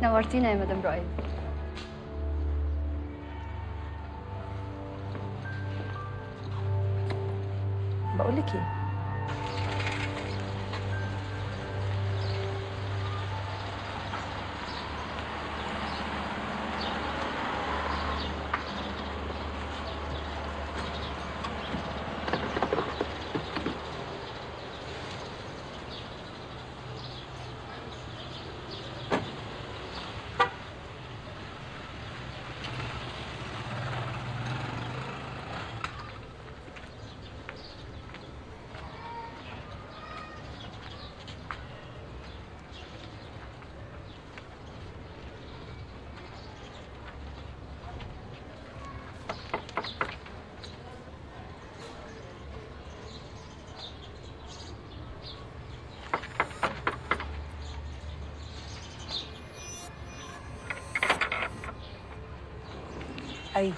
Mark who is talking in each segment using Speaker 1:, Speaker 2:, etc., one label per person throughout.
Speaker 1: نورتينا يا مدام رؤية
Speaker 2: بقول لك ايه ايوه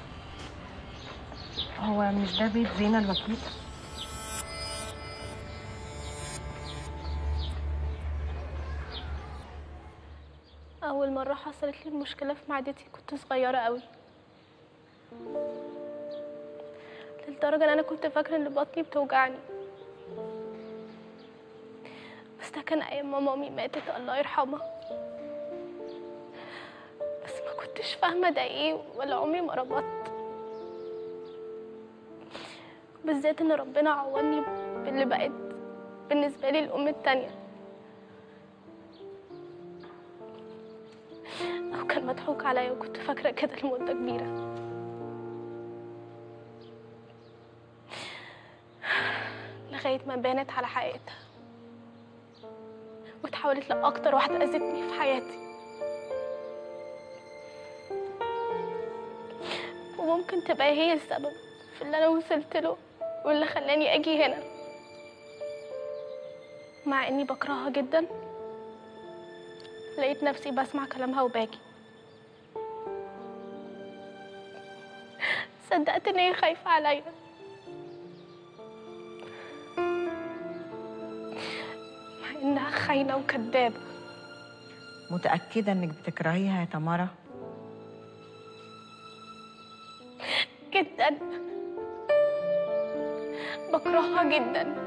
Speaker 2: هو مش ده بيت زينة الوكيل
Speaker 3: أول مرة حصلت لي المشكلة في معدتي كنت صغيرة قوي للدرجة إن أنا كنت فاكرة إن بطني بتوجعني بس ده كان أيام ما مامي ماتت الله يرحمها بس ما كنتش فاهمة ده إيه ولا عمري ما ربطت بالذات إن ربنا عوضني باللي بقت بالنسبة لي الأم التانية أو كان مضحوك عليا وكنت فاكرة كده لمدة كبيرة لغاية ما بانت على حقيقتها وتحولت لأكتر واحدة أذتني في حياتي وممكن تبقى هي السبب في اللي أنا وصلت له واللي خلاني أجي هنا مع إني بكرهها جدا لقيت نفسي بسمع كلامها وباجي صدقت ان هي خايفة عليا مع انها خاينة وكدابة
Speaker 2: متأكدة انك بتكرهيها يا تمارا
Speaker 3: جدا بكرهها جدا